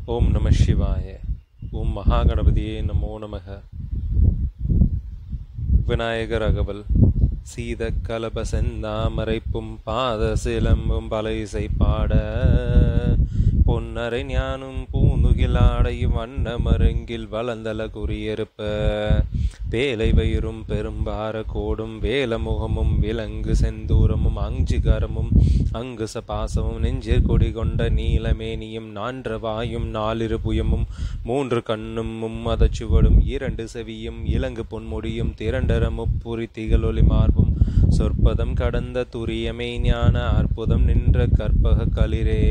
ஓம் நம சிவாய ஓம் மகாகணபதியே நமோ நமக விநாயகர் அகவல் சீத கலப செந்தாமரைப்பும் பாத சிலம்பும் பல இசை பாட பொன்னரை ஞானும் பூந்துகிலாடையும் வண்ண மருங்கில் வளந்தல குறியிருப்ப வேலை வயிறும் பெரும்பார கோடும் வேலமுகமும் விலங்கு செந்தூரமும் அஞ்சுகரமும் அங்குச பாசமும் நெஞ்சிற் கொடி கொண்ட நீலமேனியும் நான்ற வாயும் நாலிரு புயமும் மூன்று கண்ணும் மும்மதச் சுவடும் இரண்டு செவியும் இலங்கு பொன்முடியும் திரண்டர முப்புரி திகழொலி மார்பும் சொற்பதம் கடந்த துரியமை ஞான அற்புதம் நின்ற கற்பக களிரே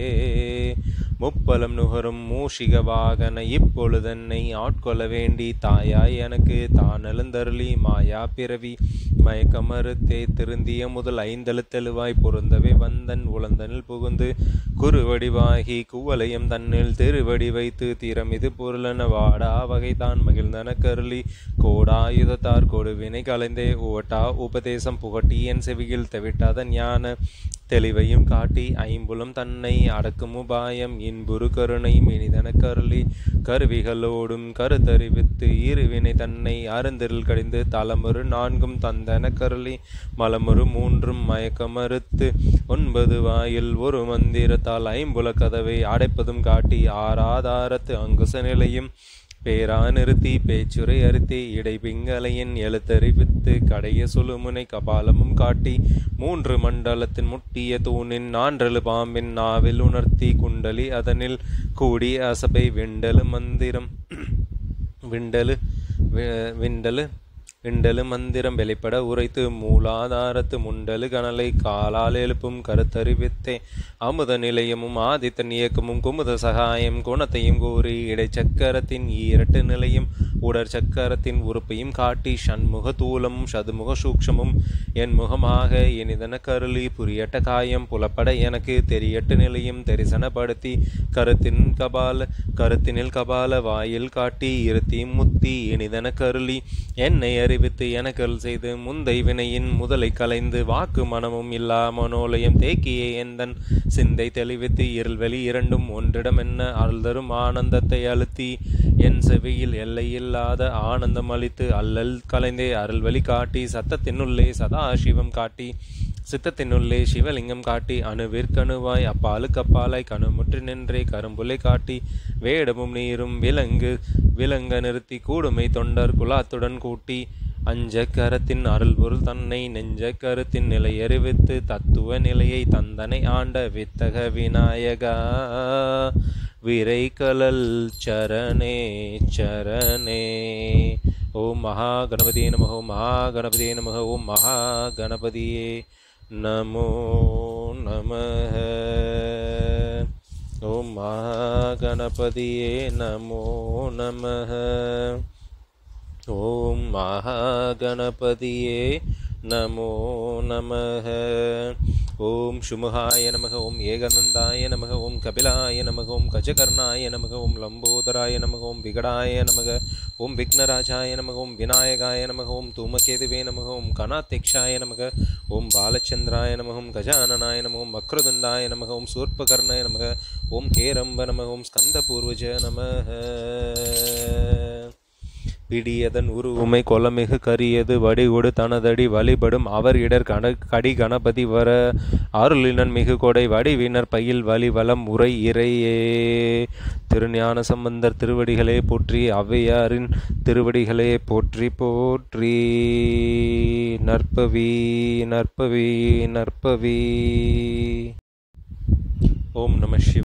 முப்பலம் நுகரும் மூஷிக வாகன இப்பொழுதென்னை ஆட்கொள்ள வேண்டி தாயாய் எனக்கு தானெழுந்தருளி மாயா பிறவி மயக்கமறுத்தே திருந்திய முதல் ஐந்தெழுத்தெழுவாய் பொருந்தவே வந்தன் உளந்தனில் புகுந்து குறுவடிவாகி குவலயம் தன்னில் திருவடி வைத்து திறமிது பொருளென வாடா வகைதான் மகிழ்ந்தன கருளி கோடாயுதத்தார் கொடுவினை கலைந்தே ஓட்டா உபதேசம் புகட்டி என் செவியில் தவிட்டாத ஞான தெளிவையும் காட்டி ஐம்புலம் தன்னை அடக்கும் உபாயம் இன்புறு கருணை இனிதன கருளி கருவிகளோடும் கருத்தறிவித்து இருவினை தன்னை அருந்திரில் கடிந்து தலமுறு நான்கும் தந்தன கருளி மலமுறு மூன்றும் மயக்கமறுத்து ஒன்பது வாயில் ஒரு மந்திரத்தால் ஐம்புல கதவை அடைப்பதும் காட்டி ஆராதாரத்து அங்குச நிலையும் பேரா நிறுத்தி பேச்சுரை அறுத்தி இடைபிங்கலையின் எழுத்தறிவித்து கடைய சுழுமுனை கபாலமும் காட்டி மூன்று மண்டலத்தின் முட்டிய தூணின் நான்றலு பாம்பின் நாவில் உணர்த்தி குண்டலி அதனில் கூடி அசபை விண்டலு மந்திரம் விண்டலு விண்டலு விண்டலு மந்திரம் வெளிப்பட உரைத்து மூலாதாரத்து முண்டலு கனலை காலால் எழுப்பும் கருத்தறிவித்தே அமுத நிலையமும் ஆதித்தன் இயக்கமும் குமுத சகாயம் குணத்தையும் கூறி இடைச்சக்கரத்தின் ஈரட்டு நிலையும் உடற் சக்கரத்தின் உறுப்பையும் காட்டி ஷண்முக தூலமும் சதுமுக சூக்ஷமும் என் முகமாக இனிதன கருளி புரியட்ட காயம் புலப்பட எனக்கு தெரியட்டு நிலையும் தெரிசனப்படுத்தி கருத்தின் கபால கருத்தினில் கபால வாயில் காட்டி இருத்தி முத்தி இனிதன கருளி என்னை அறிவித்து எனக்கல் செய்து முந்தை வினையின் முதலை கலைந்து வாக்கு மனமும் இல்லா மனோலயம் தேக்கிய எந்தன் சிந்தை தெளிவித்து இருள்வெளி இரண்டும் ஒன்றிடம் என்ன அருள்தரும் ஆனந்தத்தை அழுத்தி என் செவியில் எல்லையில்லாத ஆனந்தம் அளித்து அல்லல் கலைந்தே அருள்வழி காட்டி சத்தத்தினுள்ளே சதாசிவம் காட்டி சித்தத்தினுள்ளே சிவலிங்கம் காட்டி அணுவிற்கணுவாய் அப்பாலுக்கு அப்பாலாய் கணுமுற்று நின்றே கரும்புலை காட்டி வேடமும் நீரும் விலங்கு விலங்க நிறுத்தி கூடுமை தொண்டர் குலாத்துடன் கூட்டி அஞ்ச கரத்தின் அருள் பொருள் தன்னை நெஞ்ச கருத்தின் நிலை அறிவித்து தத்துவ நிலையை தந்தனை ஆண்ட வித்தக விநாயகா விரை கலல் சரணே சரணே ஓம் மகா கணபதியே நமக ஓம் மகா கணபதியே நமக ஓம் மகா கணபதியே நமோ நமः ஓம் மகா கணபதியே நமோ நமः ஓம் மகா கணபதியே நமோ நமः ஓம் சுமுகாய நமக ஓம் ஏகநந்தாய நமக ஓம் கபிலாய நமக ஓம் கஜகர்ணாய நமக ஓம் லம்போதராய நமக ஓம் விகடாய நமக ஓம் விக்னராஜாய நமக ஓம் விநாயகாய நமக ஓம் தூமகேதுவே நமக ஓம் கணாத்திக்ஷாய நமக ஓம் பாலச்சந்திராய நமக ஓம் கஜானனாய நமக ஓம் வக்ரதுண்டாய நமக ஓம் சூர்பகர்ணாய நமக ஓம் கேரம்ப நமக ஓம் ஸ்கந்தபூர்வஜ நமக பிடியதன் உருவுமை கொலமிகு கரியது வடிகொடு தனதடி வழிபடும் அவர் இடர் கண கடி கணபதி வர அருளினன் மிகு கொடை வடிவினர் பயில் வழி வளம் உரை இறையே திருஞான சம்பந்தர் திருவடிகளே போற்றி ஔவையாரின் திருவடிகளே போற்றி போற்றி நற்பவி நற்பவி நற்பவி ஓம் நம சிவ